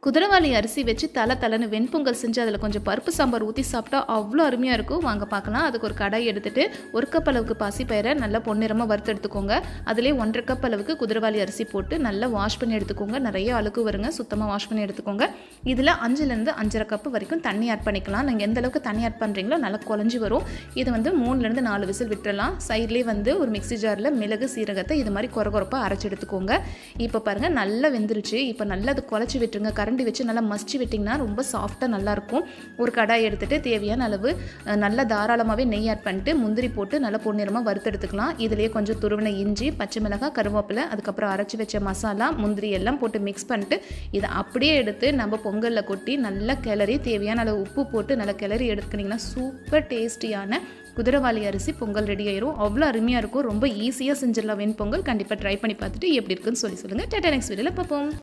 குதிரைவாளி அரிசி வச்சு தலை தலைன்னு வெண்பொங்கல் செஞ்சு அதில் கொஞ்சம் பருப்பு சாம்பார் ஊற்றி சாப்பிட்டா அவ்வளோ அருமையாக இருக்கும் வாங்க பார்க்கலாம் அதுக்கு ஒரு கடாய் எடுத்துட்டு ஒரு கப் அளவுக்கு பாசிப்பயிரை நல்லா பொன்னிறமாக வறுத்து எடுத்துக்கோங்க அதிலே ஒன்றரை கப் அளவுக்கு குதிரைவாளி அரிசி போட்டு நல்லா வாஷ் பண்ணி எடுத்துக்கோங்க நிறைய அழுக்கு வருங்க சுத்தமாக வாஷ் பண்ணி எடுத்துக்கோங்க இதில் அஞ்சுலேருந்து அஞ்சரை கப் வரைக்கும் தண்ணி ஆட் பண்ணிக்கலாம் நீங்கள் எந்த அளவுக்கு தண்ணி ஆட் பண்ணுறீங்களோ நல்லா குழஞ்சி வரும் இது வந்து மூணுலேருந்து நாலு விசில் விட்டுறலாம் சைட்லேயே வந்து ஒரு மிக்ஸி ஜாரில் மிளகு சீரகத்தை இது மாதிரி குறை குறைப்பாக அரைச்சி எடுத்துக்கோங்க இப்போ பாருங்கள் நல்லா வெந்துருச்சு இப்போ நல்லா அது குழச்சி விட்டுருங்க கரண்டி வச்சு நல்லா மசிச்சு விட்டிங்கன்னா ரொம்ப சாஃப்டாக நல்லாயிருக்கும் ஒரு கடாய் எடுத்துகிட்டு தேவையான அளவு அஹ், நல்லா தாராளமாகவே நெய் ஆட் பண்ணிட்டு முந்திரி போட்டு நல்லா பொன்னிறமாக வறுத்தெடுத்துக்கலாம் இதுலேயே கொஞ்சம் துருவின இஞ்சி பச்சை மிளகாய் கருவேப்பிலை அதுக்கப்புறம் அரைச்சி வச்ச மசாலா முந்திரி எல்லாம் போட்டு மிக்ஸ் பண்ணிட்டு இதை அப்படியே எடுத்து நம்ம பொங்கலில் கொட்டி நல்லா கிளறி தேவையான அளவு உப்பு போட்டு நல்லா கிளறி எடுத்துக்கிட்டிங்கன்னா சூப்பர் டேஸ்டியான குதிரைவாளி அரிசி பொங்கல் ரெடி ஆயிரும் அவ்வளோ அருமையாக இருக்கும் ரொம்ப ஈஸியாக செஞ்சிடலாம் வெண்பொங்கல் கண்டிப்பாக ட்ரை பண்ணி பார்த்துட்டு எப்படி இருக்குன்னு சொல்லி சொல்லுங்கள் டேட்டா நெக்ஸ்ட் வீடியோவில் பார்ப்போம்